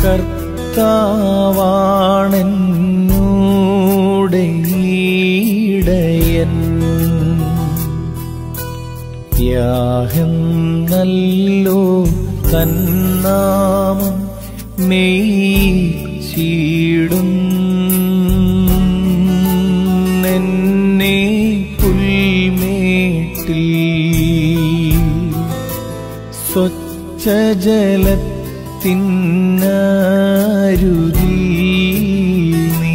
കർത്താവാണെന്നൂടെ ഈടയൻ യാഹെന്നല്ലോ തന്നാമം മെയ്ച്ചിടും എന്നെ പുൽമേട്ടിൽ സ്വച്ഛജലത്തിനരുതി നീ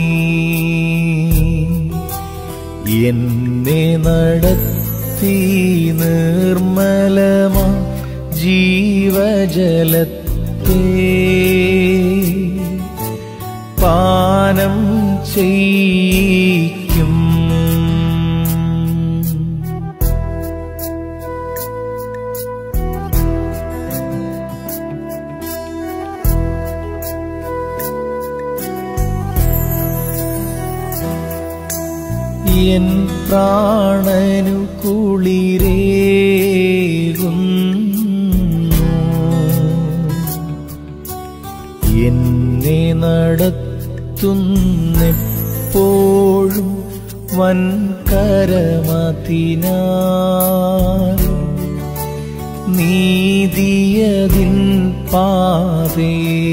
എന്നെ നടത്തി നിർമ്മലമാ ജീവജലത്തെ പാനം ചെയ്യിക്കും എൻ പ്രാണനു കുളിരേകുന്നു എന്നെ നടത്തുന്നെപ്പോഴും വൻകരമതിനാൽ നീതിയതിൻ പാതേ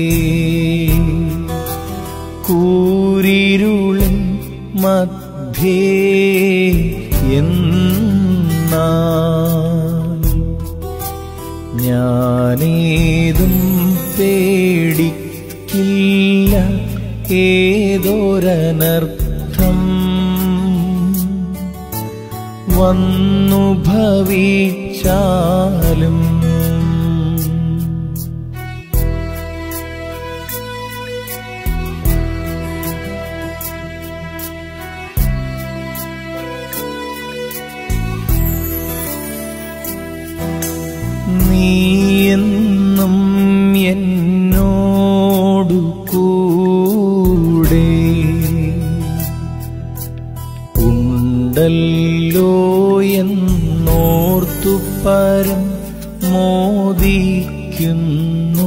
കൂരിരുളിൻ മധ്യേ എന്നാൽ ഞാനേതും പേടിക്കില്ല ഏതൊരനർത്ഥം വന്നു ഭവിച്ചാലും നീ എന്നും എന്നോടു കൂടെ ഉണ്ടല്ലോ എന്നോർത്തു പരം മോദിക്കുന്നു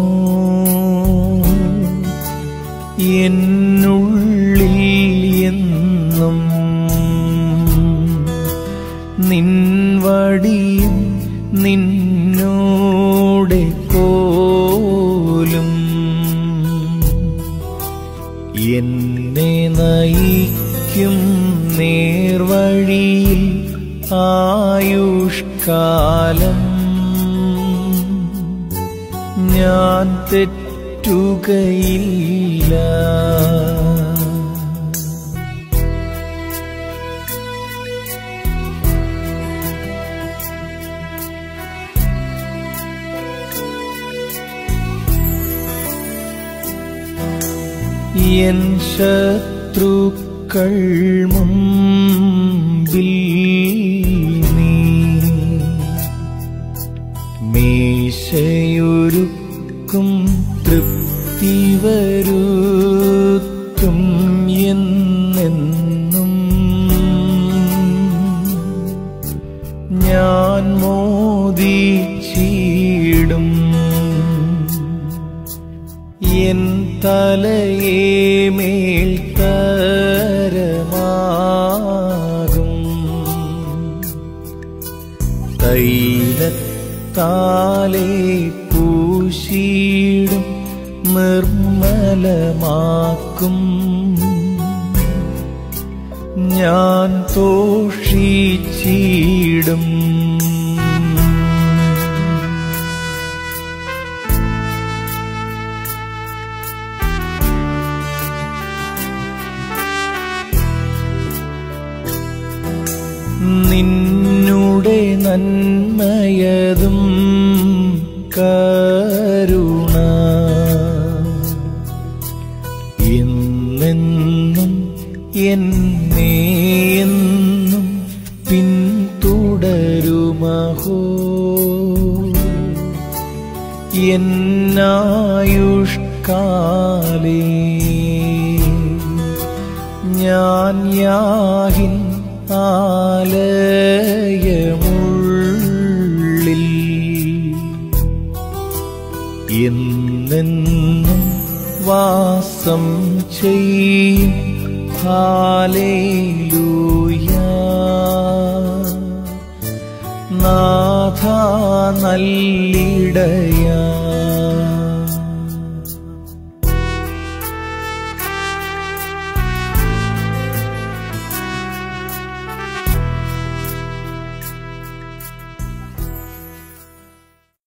എന്നുള്ളിൽ എന്നും നിൻ വടിയും നിന്നോടെ കോലും എന്നെ നയിക്കും നേർവഴിയിൽ ആയുഷ്കാലം ഞാൻ തെറ്റുകയില്ല എൻ ശത്രുക്കൾ മുമ്പിൽ നീ മീശയൊരുക്കും തൃപ്തി വരുത്തും എന്നെന്നും ഞാൻ മോദിച്ചിടും എൻ തലയെ മേൽ തരമാകും തൈലത്താലെ പൂശിടും നിർമ്മലമാക്കും ഞാൻ തോഷിച്ചിടും നിന്നുടെ നന്മയതും കരുണ എന്നെന്നും എന്നെ എന്നും പിന്തുടരുമഹോ എന്നായുഷ്കാലേ ഞാൻ യാഹിൻ ആലയമുള്ളിൽ എന്നെന്നും വാസം ചെയ്യും ഹാലേലൂയ നാഥ നല്ലിടയ